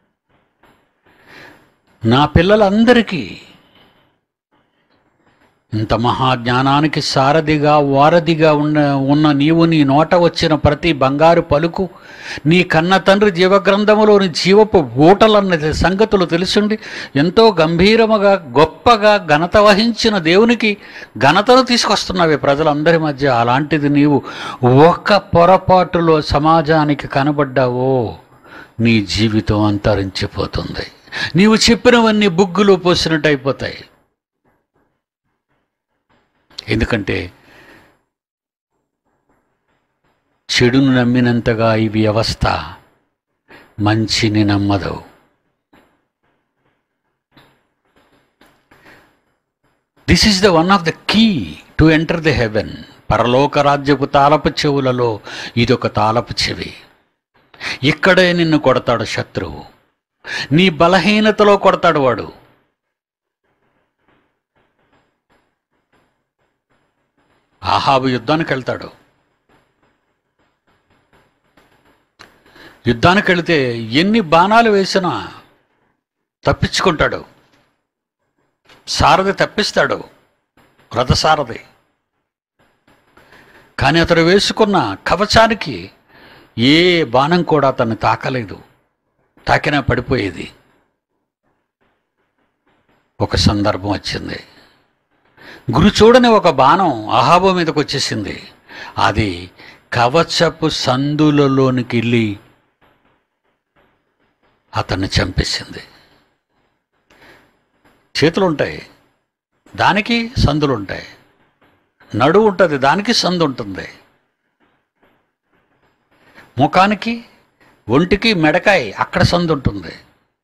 నా పిల్లలందరికీ ఇంత మహాజ్ఞానానికి సారథిగా వారధిగా ఉన్న ఉన్న నీవు నీ నోట వచ్చిన ప్రతి బంగారు పలుకు నీ కన్న తండ్రి జీవగ్రంథములోని జీవపు ఊటలన్న సంగతులు తెలుసుండి ఎంతో గంభీరముగా గొప్పగా ఘనత వహించిన దేవునికి ఘనతను తీసుకొస్తున్నావే ప్రజలందరి మధ్య అలాంటిది నీవు ఒక్క పొరపాటులో సమాజానికి కనబడ్డావో నీ జీవితం అంతరించిపోతుంది నీవు చెప్పినవన్నీ బుగ్గులు పోసినట్టు అయిపోతాయి ఎందుకంటే చెడును నమ్మినంతగా ఈ వ్యవస్థ మంచిని నమ్మదు this is the one of the key to enter the heaven పరలోక రాజ్యపు తాళపు చెవులలో ఇదొక తాళపు చెవి ఇక్కడే నిన్ను కొడతాడు శత్రువు నీ బలహీనతలో కొడతాడు వాడు ఆహాబు యుద్ధానికి వెళ్తాడు యుద్ధానికి వెళితే ఎన్ని బాణాలు వేసినా తప్పించుకుంటాడు సారథి తప్పిస్తాడు రథసారథి కానీ అతడు వేసుకున్న కవచానికి ఏ బాణం కూడా అతన్ని తాకలేదు తాకినా పడిపోయేది ఒక సందర్భం వచ్చింది గురు చూడని ఒక బాణం అహాబు మీదకి వచ్చేసింది అది కవచపు సందులలోనికి వెళ్ళి అతన్ని చంపేసింది చేతులు ఉంటాయి దానికి సందులు ఉంటాయి నడు ఉంటుంది దానికి సందు ఉంటుంది ముఖానికి ఒంటికి మెడకాయ అక్కడ సందు ఉంటుంది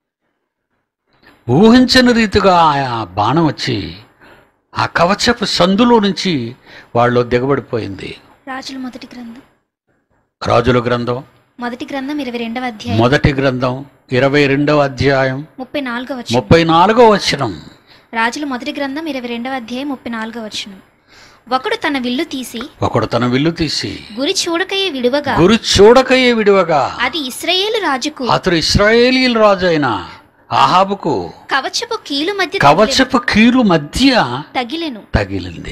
ఊహించని రీతిగా ఆ బాణం వచ్చి ఆ కవచపు సందులో నుంచి వాళ్ళు దిగబడిపోయింది రాజుల మొదటి గ్రంథం రాజుల గ్రంథం మొదటి గ్రంథం ఇరవై రెండవ అధ్యాయం మొదటి గ్రంథం ఇరవై రెండవ అధ్యాయం ముప్పై నాలుగవ వచనం ముప్పై నాలుగో వచనం రాజుల మొదటి గ్రంథం ఇరవై రెండవ అధ్యాయం ముప్పై నాలుగవ వచనం ఒకడు తన విల్లు తీసి ఒకడు తన విల్లు తీసి గురి చూడకయే విడువగా గురి చూడకయే విడివగా అది ఇస్రాయేలు రాజుకు అతడు ఇస్రాయేలీల రాజు అయిన ఆహాబుకు కవచపు కీలు మధ్య కవచపు కీలు మధ్య తగిలెను తగిలింది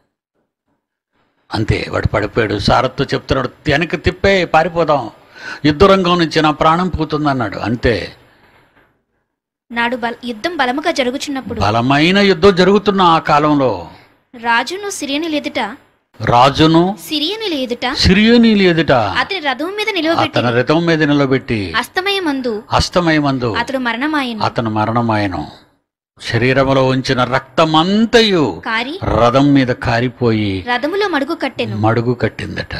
అంతే వాడు పడిపోయాడు సారథ్తో చెప్తున్నాడు వెనక్కి తిప్పే పారిపోదాం యుద్ధ రంగం నుంచి నా ప్రాణం పోతుందన్నాడు అంతే నాడు బల యుద్ధం బలముగా జరుగుచున్నప్పుడు బలమైన యుద్ధం జరుగుతున్న ఆ కాలంలో రాజును సిరియనులు ఎదుట రాజును సిరియనులు ఎదుట సిరియనీలు ఎదుట అతని రథం మీద నిలవబెట్టి అతని రథం మీద నిలబెట్టి అస్తమయమందు హస్తమయమందు అతడు మరణమాయను అతను మరణమాయను శరీరములో ఉంచిన రక్తమంతయు కారి రథం మీద కారిపోయి రథములో మడుగు కట్టెను మడుగు కట్టిందట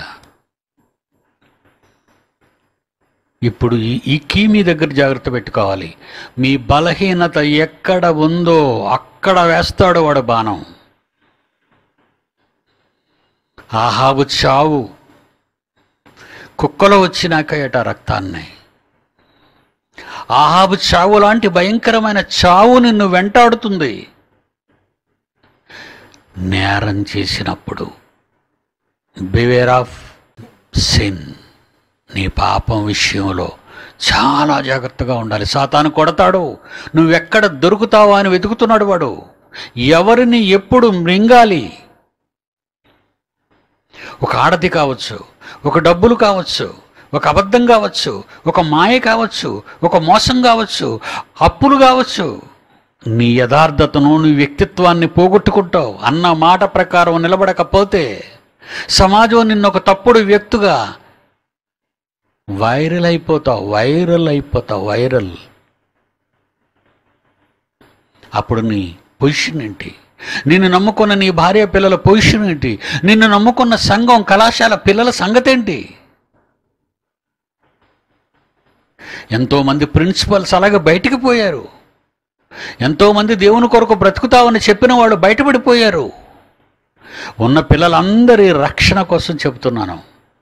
ఇప్పుడు ఈ ఈ కీ మీ దగ్గర జాగ్రత్త పెట్టుకోవాలి మీ బలహీనత ఎక్కడ ఉందో అక్కడ వేస్తాడు వాడు బాణం ఆహాబు చావు కుక్కలో వచ్చినాకయట రక్తాన్ని ఆహాబు చావు లాంటి భయంకరమైన చావు నిన్ను వెంటాడుతుంది నేరం చేసినప్పుడు బివేర్ ఆఫ్ సిన్ నీ పాపం విషయంలో చాలా జాగ్రత్తగా ఉండాలి సాతాను కొడతాడు నువ్వెక్కడ దొరుకుతావా అని వెతుకుతున్నాడు వాడు ఎవరిని ఎప్పుడు మృంగాలి ఒక ఆడది కావచ్చు ఒక డబ్బులు కావచ్చు ఒక అబద్ధం కావచ్చు ఒక మాయ కావచ్చు ఒక మోసం కావచ్చు అప్పులు కావచ్చు నీ యథార్థతను నీ వ్యక్తిత్వాన్ని పోగొట్టుకుంటావు అన్న మాట ప్రకారం నిలబడకపోతే సమాజం నిన్ను ఒక తప్పుడు వ్యక్తిగా వైరల్ అయిపోతావు వైరల్ అయిపోతావు వైరల్ అప్పుడు నీ పొజిషన్ ఏంటి నిన్ను నమ్ముకున్న నీ భార్య పిల్లల పొజిషన్ ఏంటి నిన్ను నమ్ముకున్న సంఘం కళాశాల పిల్లల సంగతి ఏంటి ఎంతోమంది ప్రిన్సిపల్స్ అలాగే బయటికి పోయారు ఎంతోమంది దేవుని కొరకు బ్రతుకుతామని చెప్పిన వాళ్ళు బయటపడిపోయారు ఉన్న పిల్లలందరి రక్షణ కోసం చెబుతున్నాను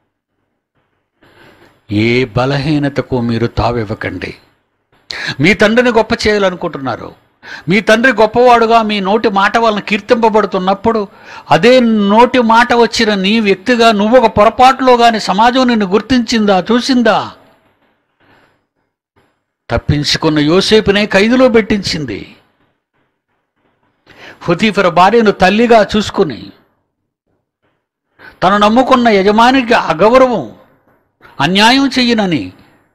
ఏ బలహీనతకు మీరు తావివ్వకండి మీ తండ్రిని గొప్ప చేయాలనుకుంటున్నారు మీ తండ్రి గొప్పవాడుగా మీ నోటి మాట వలన కీర్తింపబడుతున్నప్పుడు అదే నోటి మాట వచ్చిన నీ వ్యక్తిగా నువ్వు ఒక పొరపాటులో కానీ సమాజం నిన్ను గుర్తించిందా చూసిందా తప్పించుకున్న యోసేపునే ఖైదులో పెట్టించింది ఫుతీఫర్ భార్యను తల్లిగా చూసుకుని తను నమ్ముకున్న యజమానికి అగౌరవం అన్యాయం చెయ్యనని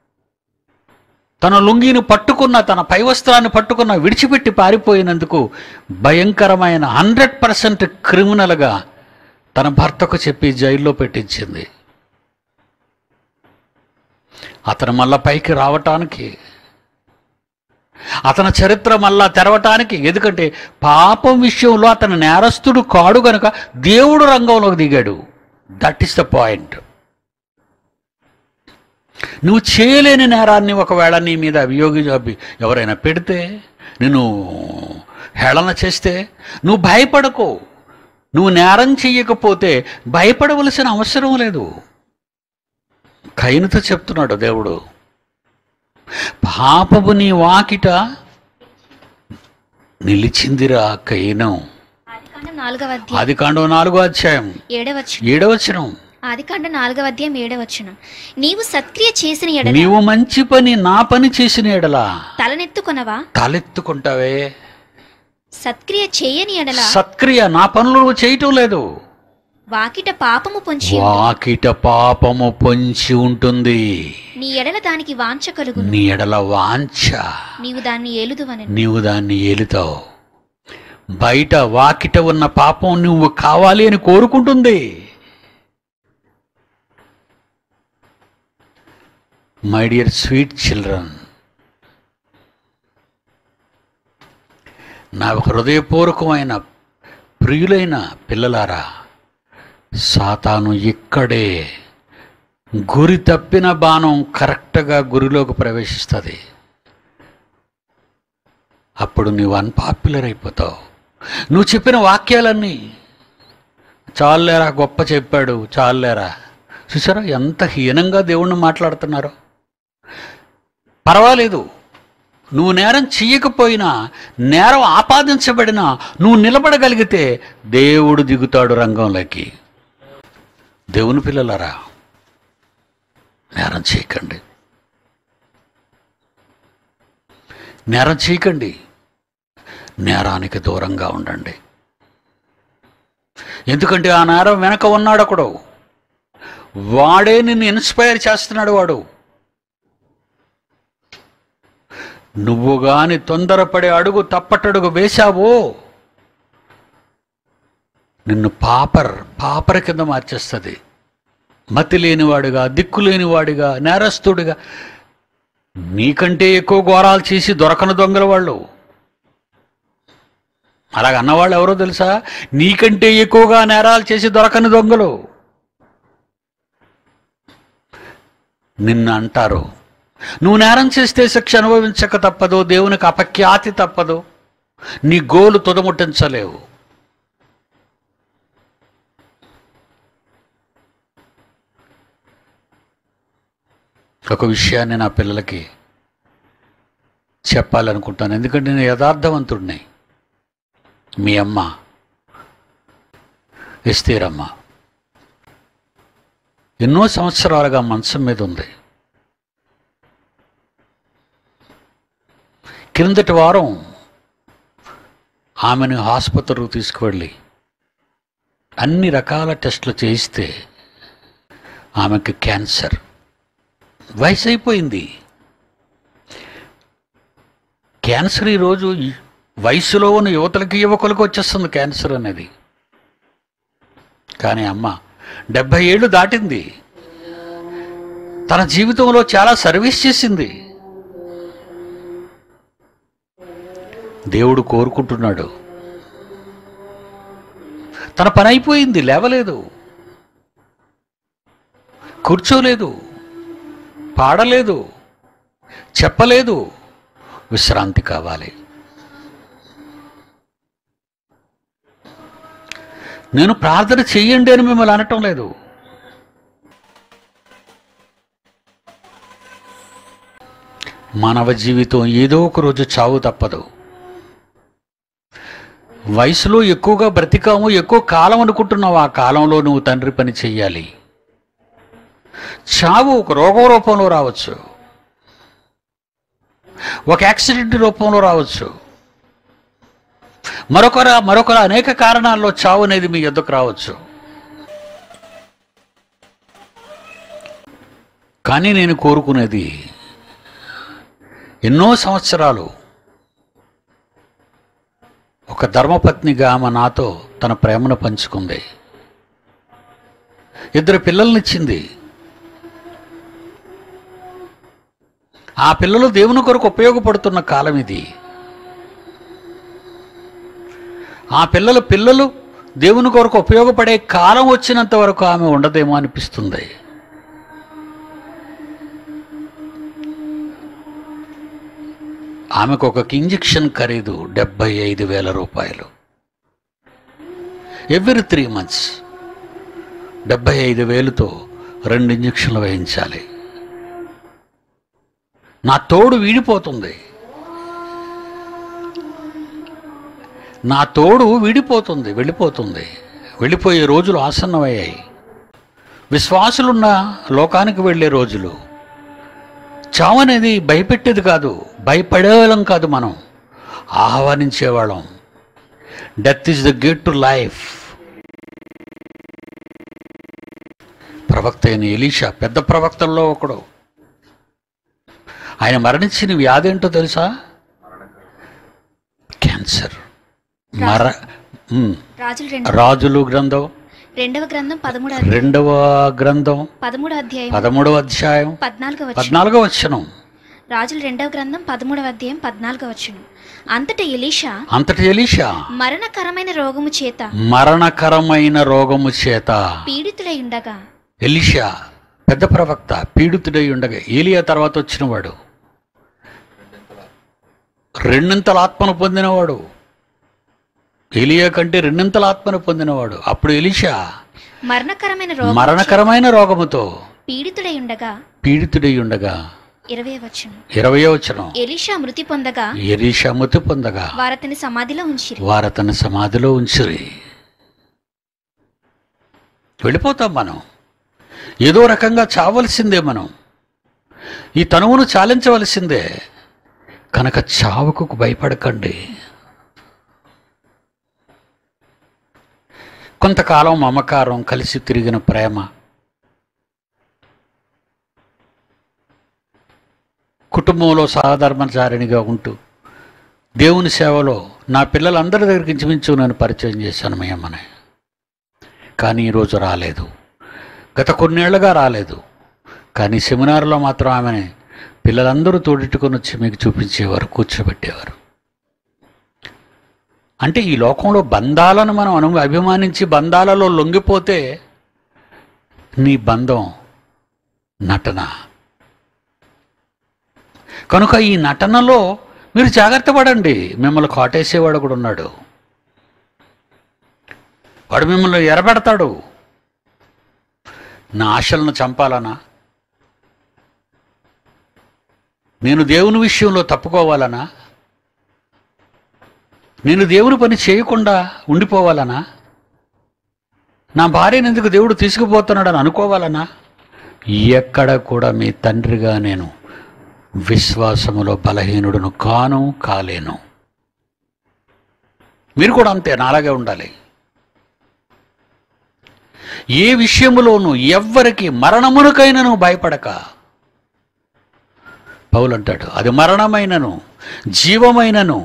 తన లుంగిని పట్టుకున్న తన పై వస్త్రాన్ని పట్టుకున్న విడిచిపెట్టి పారిపోయినందుకు భయంకరమైన హండ్రెడ్ పర్సెంట్ క్రిమినల్గా తన భర్తకు చెప్పి జైల్లో పెట్టించింది అతను మళ్ళా పైకి రావటానికి అతని చరిత్ర మళ్ళా తెరవటానికి ఎందుకంటే పాపం విషయంలో అతను నేరస్తుడు కాడు గనుక దేవుడు రంగంలోకి దిగాడు దట్ ఈస్ ద పాయింట్ నువ్వు చేయలేని నేరాన్ని ఒకవేళ నీ మీద అభియోగి అభి- ఎవరైనా పెడితే నేను హేళన చేస్తే నువ్వు భయపడకు నువ్వు నేరం చెయ్యకపోతే భయపడవలసిన అవసరం లేదు కైనుతో చెప్తున్నాడు దేవుడు పాపపు నీ వాకిట నిలిచిందిరా కైనం ఆదికాండం నాలుగవ అధ్యాయం ఆది కాండం నాలుగో అధ్యాయం ఏడవచనం ఏడవచనం ఆదికాండం నాలుగవ అధ్యాయం ఏడవచనం నీవు సత్క్రియ చేసిన ఎడల నీవు మంచి పని నా పని చేసిన ఎడలా తలనెత్తుకొనవా తలెత్తుకుంటావే సత్క్రియ చేయని ఎడల సత్క్రియ నా పనులు నువ్వు చేయటం లేదు వాకిట పాపము పొంచి ఉంది. వాకిట పాపము పొంచి ఉంటుంది నీ ఎడల దానికి వాంఛ కలుగును నీ ఎడల వాంఛ నీవు దాన్ని ఏలుదువని నీవు దాన్ని ఏలుతావు బయట వాకిట ఉన్న పాపం నువ్వు కావాలి అని కోరుకుంటుంది మై డియర్ స్వీట్ చిల్డ్రన్ నా హృదయపూర్వకమైన ప్రియులైన పిల్లలారా సాతాను ఇక్కడే గురి తప్పిన బాణం కరెక్ట్గా గురిలోకి ప్రవేశిస్తుంది అప్పుడు నువ్వు అన్పాపులర్ అయిపోతావు నువ్వు చెప్పిన వాక్యాలన్నీ చాలేరా గొప్ప చెప్పాడు చాలేరా చూసారా ఎంత హీనంగా దేవుణ్ణి మాట్లాడుతున్నారో పర్వాలేదు నువ్వు నేరం చెయ్యకపోయినా నేరం ఆపాదించబడినా నువ్వు నిలబడగలిగితే దేవుడు దిగుతాడు రంగంలోకి దేవుని పిల్లలరా నేరం చేయకండి నేరం చేయకండి నేరానికి దూరంగా ఉండండి ఎందుకంటే ఆ నేరం వెనక ఉన్నాడు ఒకడు వాడే నిన్ను ఇన్స్పైర్ చేస్తున్నాడు వాడు నువ్వు గాని తొందరపడే అడుగు తప్పటడుగు వేశావో నిన్ను పాపర్ పాపర కింద మార్చేస్తుంది మతి లేనివాడిగా దిక్కు లేనివాడిగా నేరస్తుడిగా నీకంటే ఎక్కువ ఘోరాలు చేసి దొరకని దొంగల వాళ్ళు అలాగ అన్నవాళ్ళు ఎవరో తెలుసా నీకంటే ఎక్కువగా నేరాలు చేసి దొరకని దొంగలు నిన్ను అంటారు నువ్వు నేరం చేస్తే శిక్ష అనుభవించక తప్పదు దేవునికి అపఖ్యాతి తప్పదు నీ గోలు తుదముట్టించలేవు ఒక విషయాన్ని నా పిల్లలకి చెప్పాలనుకుంటాను ఎందుకంటే నేను యథార్థవంతుడిని మీ అమ్మ ఎస్తేరమ్మ ఎన్నో సంవత్సరాలుగా మంచం మీద ఉంది క్రిందటి వారం ఆమెను ఆసుపత్రికి తీసుకువెళ్ళి అన్ని రకాల టెస్టులు చేయిస్తే ఆమెకు క్యాన్సర్ వయసు అయిపోయింది క్యాన్సర్ ఈరోజు ఈ వయసులో ఉన్న యువతలకి యువకులకు వచ్చేస్తుంది క్యాన్సర్ అనేది కానీ అమ్మ డెబ్భై ఏళ్ళు దాటింది తన జీవితంలో చాలా సర్వీస్ చేసింది దేవుడు కోరుకుంటున్నాడు తన పని అయిపోయింది లేవలేదు కూర్చోలేదు పాడలేదు చెప్పలేదు విశ్రాంతి కావాలి నేను ప్రార్థన చెయ్యండి అని మిమ్మల్ని అనటం లేదు మానవ జీవితం ఏదో ఒక రోజు చావు తప్పదు వయసులో ఎక్కువగా బ్రతికాము ఎక్కువ కాలం అనుకుంటున్నావు ఆ కాలంలో నువ్వు తండ్రి పని చెయ్యాలి చావు ఒక రోగం రూపంలో రావచ్చు ఒక యాక్సిడెంట్ రూపంలో రావచ్చు మరొకరు మరొకరు అనేక కారణాల్లో చావు అనేది మీ ఎద్దుకు రావచ్చు కానీ నేను కోరుకునేది ఎన్నో సంవత్సరాలు ఒక ధర్మపత్నిగా ఆమె నాతో తన ప్రేమను పంచుకుంది ఇద్దరు పిల్లల్నిచ్చింది ఆ పిల్లలు దేవుని కొరకు ఉపయోగపడుతున్న కాలం ఇది ఆ పిల్లల పిల్లలు దేవుని కొరకు ఉపయోగపడే కాలం వచ్చినంత వరకు ఆమె ఉండదేమో అనిపిస్తుంది ఆమెకు ఒక ఇంజెక్షన్ ఖరీదు డెబ్బై ఐదు వేల రూపాయలు ఎవ్రీ త్రీ మంత్స్ డెబ్బై ఐదు వేలుతో రెండు ఇంజక్షన్లు వేయించాలి నా తోడు వీడిపోతుంది నా తోడు వీడిపోతుంది వెళ్ళిపోతుంది వెళ్ళిపోయే రోజులు ఆసన్నమయ్యాయి విశ్వాసులున్న లోకానికి వెళ్ళే రోజులు చావు అనేది భయపెట్టేది కాదు భయపడేవాళ్ళం కాదు మనం ఆహ్వానించేవాళ్ళం death is the gate to life ప్రవక్త అయిన ఎలీషా పెద్ద ప్రవక్తల్లో ఒకడు ఆయన మరణించిన వ్యాధి ఏంటో తెలుసా క్యాన్సర్ మర ఉమ్. రాజులు రెండు రాజులు గ్రంథం రెండవ గ్రంథం పదమూడు రెండవ గ్రంథం పదమూడో అధ్యాయం పదమూడవ అధ్యాయం పద్నాలుగో వచ్చిన పద్నాలుగవ వచనం రాజులు రెండవ గ్రంథం పదమూడవ అధ్యాయం పద్నాలుగో వచ్చును అంతటా ఎలీషా అంతటి ఎలీషా మరణకరమైన రోగము చేత మరణకరమైన రోగము చేత పీడితులై ఉండగా ఎలీషా పెద్ద ప్రవక్త పీడితుడై ఉండగా ఏలియా తర్వాత వచ్చినవాడు రెండింతల ఆత్మను పొందినవాడు ఏలియా కంటే రెండింతల ఆత్మను పొందినవాడు అప్పుడు ఎలీషా మరణకరమైన రోగం మరణకరమైన రోగముతో పీడితుడై ఉండగా పీడితుడై ఉండగా ఇరవై వచ్చును ఇరవయో వచనం ఎలీషా మృతి పొందగా ఎలీషా మృతి పొందగా వారతని సమాధిలో ఉంచిరి వారతని సమాధిలో ఉంచిరి వెళ్ళిపోతాం మనం ఏదో రకంగా చావలసిందే మనం ఈ తనువును చాలించవలసిందే కనుక చావుకు భయపడకండి కొంతకాలం మమకారం కలిసి తిరిగిన ప్రేమ కుటుంబంలో సహధర్మచారిణిగా ఉంటూ దేవుని సేవలో నా పిల్లలందరి దగ్గరికి ఇంచుమించు నేను పరిచయం చేశాను మీ అమ్మని కానీ ఈరోజు రాలేదు గత కొన్నేళ్లుగా రాలేదు కానీ సెమినార్లో మాత్రం ఆమెని పిల్లలందరూ తోడెట్టుకొని వచ్చి మీకు చూపించేవారు కూర్చోబెట్టేవారు అంటే ఈ లోకంలో బంధాలను మనం అను అభిమానించి బంధాలలో లొంగిపోతే నీ బంధం నటన కనుక ఈ నటనలో మీరు జాగ్రత్త పడండి మిమ్మల్ని కాటేసేవాడు కూడా ఉన్నాడు వాడు మిమ్మల్ని ఎరబెడతాడు నా ఆశలను చంపాలనా నేను దేవుని విషయంలో తప్పుకోవాలనా నేను దేవుని పని చేయకుండా ఉండిపోవాలనా నా భార్యను ఎందుకు దేవుడు తీసుకుపోతున్నాడని అనుకోవాలనా ఎక్కడ కూడా మీ తండ్రిగా నేను విశ్వాసములో బలహీనుడును కాను కాలేను మీరు కూడా అంతే నాలాగే ఉండాలి ఏ విషయములోనూ ఎవ్వరికి మరణమునకైనను భయపడక పౌలు అంటాడు అది మరణమైనను జీవమైనను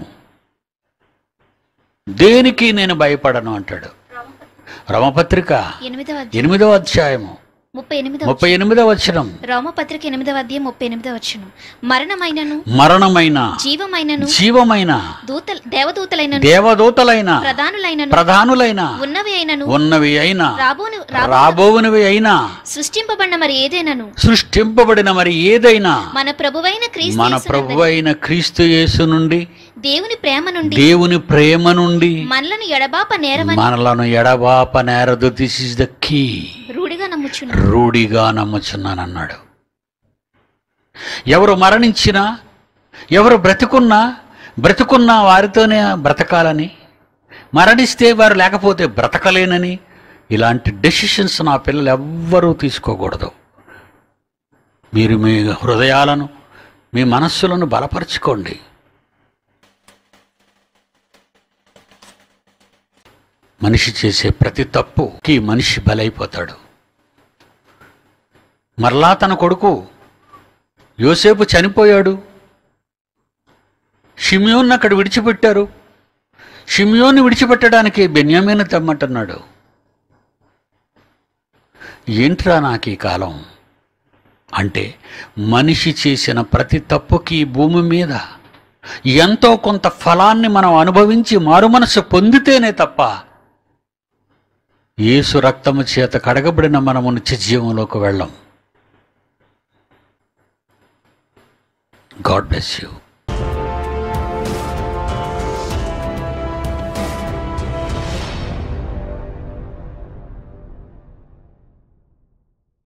దేనికి నేను భయపడను అంటాడు రమపత్రిక ఎనిమిదవ అధ్యాయం ఎనిమిదవ అధ్యాయము ముప్పై ఎనిమిదవ ముప్పై ఎనిమిదవ వచనం రోమపత్రిక ఎనిమిదవ అధ్యాయం ముప్పై ఎనిమిదవ వచ్చును మరణమైనను మరణమైన జీవమైనను జీవమైన దూత దేవదూతలైనను దేవదూతలైన ప్రధానులైనను ప్రధానులైన ఉన్నవి అయినను ఉన్నవి అయినా రాబోను రాబో రాబోవునివి అయినా సృష్టింపబడిన మరి ఏదైనను సృష్టింపబడిన మరి ఏదైనా మన ప్రభువైన క్రీస్తు మన యేసు ప్రభు నందు అయిన క్రీస్తు యేసు నుండి దేవుని ప్రేమ నుండి దేవుని ప్రేమ నుండి మనలను ఎడబాప నేరమని మనలను ఎడబాప నేరదు దిస్ ఇస్ ద కీ రూఢిగా నమ్ముచును రూఢిగా నమ్ముచున్నానన్నాడు ఎవరు మరణించినా ఎవరు బ్రతికున్నా బ్రతికున్నా వారితోనే బ్రతకాలని మరణిస్తే వారు లేకపోతే బ్రతకలేనని ఇలాంటి డెసిషన్స్ నా పిల్లలు ఎవ్వరూ తీసుకోకూడదు మీరు మీ హృదయాలను మీ మనస్సులను బలపరచుకోండి మనిషి చేసే ప్రతి తప్పుకి మనిషి బలైపోతాడు మరలా తన కొడుకు యోసేపు చనిపోయాడు షిమియోన్ అక్కడ విడిచిపెట్టారు షిమియోన్ని విడిచిపెట్టడానికి బెన్యామీని తెమ్మంటున్నాడు ఏంట్రా నాకు ఈ కాలం అంటే మనిషి చేసిన ప్రతి తప్పుకి ఈ భూమి మీద ఎంతో కొంత ఫలాన్ని మనం అనుభవించి మారుమనసు పొందితేనే తప్ప యేసు రక్తము చేత కడగబడిన మనము నిత్య జీవంలోకి వెళ్ళం గాడ్ బ్లెస్ యూ